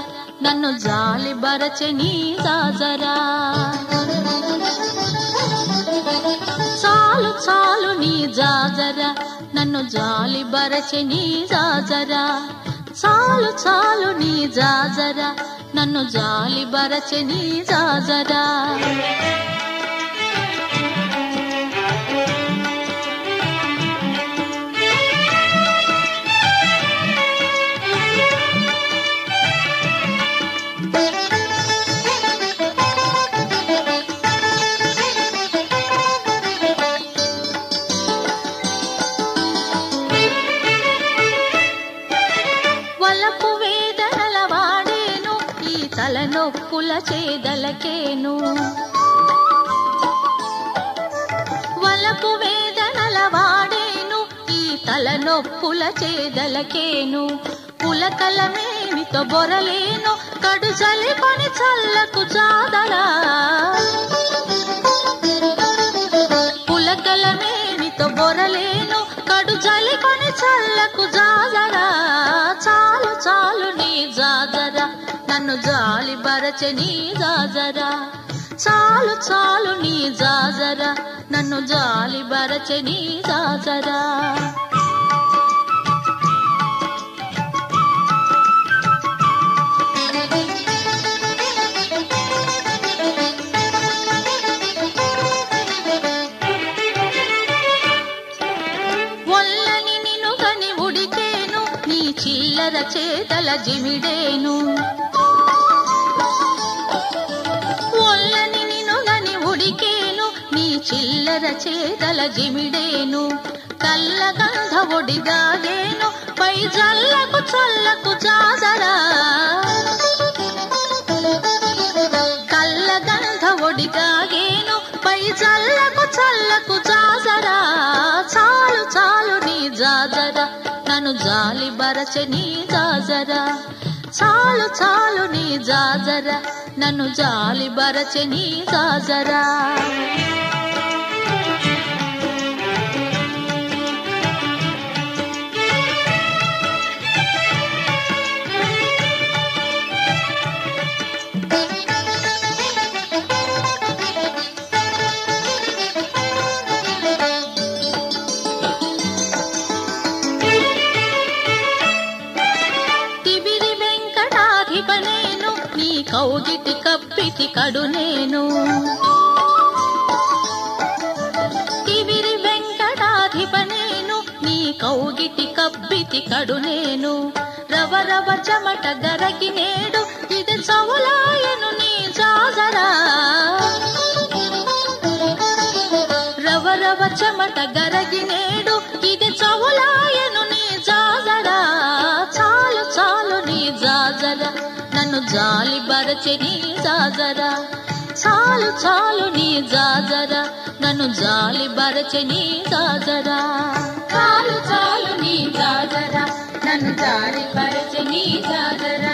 నన్ను జాలి బరచె నీ జాజరా చాలు చాలు నీ జాజరా నన్ను జాలి బరచె నీ జాజరా చాలు చాలు నీ జాజరా నన్ను జాలి బరచె నీ జాజరా వలపు వేదనల వాడేను ఈ తలనొప్పుల చేదలకేను వలపు వేదనల వాడేను ఈ తలనొప్పుల చేదలకేను పులకలమేమితో బొరలేను కడు చలికొని చల్లకు చాదరా పులకలమేమితో బొరలేను కడు చలికొని చల్లకు జాజరా చాలు చాలు నీ జాజరా నన్ను జాలి బరచె నీ జాజరా చాలు చాలు నీ జాజరా నన్ను జాలి బరచె నీ జాజరా ఒల్లని నిన్ను గని ఉడికేను నీ చిల్లర చేతల జిమిడేను ఒల్లని నిన్ను గని ఉడికేను నీ చిల్లర చేతల జిమిడేను కల్ల గంధ ఒడిగాగేను పై జల్లకు చల్లకు జాజరా కల్ల గంధ ఒడిగాగేను పై చల్లకు చల్లకు జాజరా చాలు చాలు నీ జాజరా నన్ను జాలి బరచె నీ జాజరా చాలు చాలు నీ జాజరా నన్ను జాలి బరచె నీ జాజరా తిబిరి వెంకటాధిపనేను నీ కౌగిటి కప్పిటి కడు నేను తిబిరి వెంకటాధిపనేను నీ కౌగిటి కప్పిటి కడు నేను రవ రవ చెమట గరకి నేడు ఇది చవులాయను నీ జాజరా రవ రవ చెమట గరగి నేడు ఇది చవులాయను నీ జాజరా చాలు చాలు నీ జాజరా నన్ను జాలి బరచె నీ జాజరా చాలు చాలు నీ జాజరా నన్ను జాలి బరచె నీ జాజరా చాలు చాలు నీ జాజరా నన్ను జాలి బరచె నీ జాజరా